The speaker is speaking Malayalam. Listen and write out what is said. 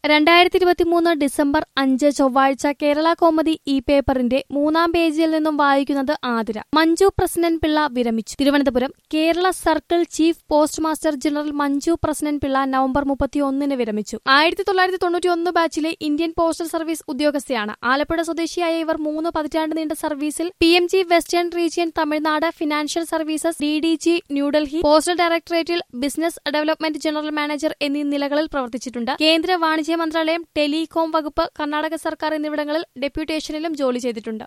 രണ്ടായിരത്തി ഇരുപത്തിമൂന്ന് ഡിസംബർ അഞ്ച് ചൊവ്വാഴ്ച കേരള കോമഡി ഈ പേപ്പറിന്റെ മൂന്നാം പേജിൽ നിന്നും വായിക്കുന്നത് ആതിര മഞ്ജു പ്രസന്നൻ പിള്ള വിരമിച്ചു Thiruvananthapuram Kerala circle chief post master general Manju Prasannan Pillai November മുപ്പത്തിയൊന്നിന് വിരമിച്ചു ആയിരത്തി തൊള്ളായിരത്തി തൊണ്ണൂറ്റി ഒന്ന് ബാച്ചിലെ ഇന്ത്യൻ പോസ്റ്റൽ സർവീസ് ഉദ്യോഗസ്ഥയാണ് ആലപ്പുഴ സ്വദേശിയായ ഇവർ മൂന്ന് പതിറ്റാണ്ട് നീണ്ട സർവീസിൽ P M G western region Tamil Nadu financial services D D G New Delhi postal ഡയറക്ടറേറ്റിൽ ബിസിനസ് ഡെവലപ്മെന്റ് ജനറൽ മാനേജർ എന്നീ നിലകളിൽ പ്രവർത്തിച്ചിട്ടുണ്ട് കേന്ദ്ര വാണിജ്യ മന്ത്രാലയം ടെലികോം വകുപ്പ് കർണാടക സർക്കാർ എന്നിവിടങ്ങളിൽ ഡെപ്യൂട്ടേഷനിലും ജോലി ചെയ്തിട്ടുണ്ട്